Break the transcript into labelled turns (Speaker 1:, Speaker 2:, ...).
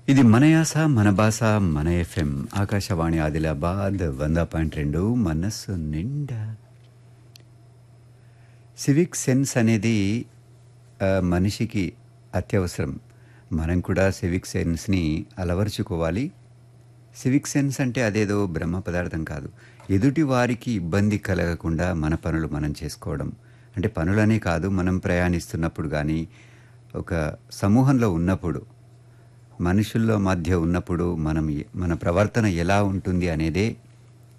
Speaker 1: ఇది మన యాస మన భాష మన ఎఫ్ఎం ఆకాశవాణి ఆదిలాబాద్ వంద పాయింట్ రెండు మనస్సు నిండా సివిక్ సెన్స్ అనేది ఆ, మనిషికి అత్యవసరం మనం కూడా సివిక్ సెన్స్ని అలవరుచుకోవాలి సివిక్ సెన్స్ అంటే అదేదో బ్రహ్మ పదార్థం కాదు ఎదుటి వారికి ఇబ్బంది కలగకుండా మన పనులు మనం చేసుకోవడం అంటే పనులనే కాదు మనం ప్రయాణిస్తున్నప్పుడు కానీ ఒక సమూహంలో ఉన్నప్పుడు మనుషుల్లో మధ్య ఉన్నప్పుడు మనం ఎ- మన ప్రవర్తన ఎలా ఉంటుంది అనేదే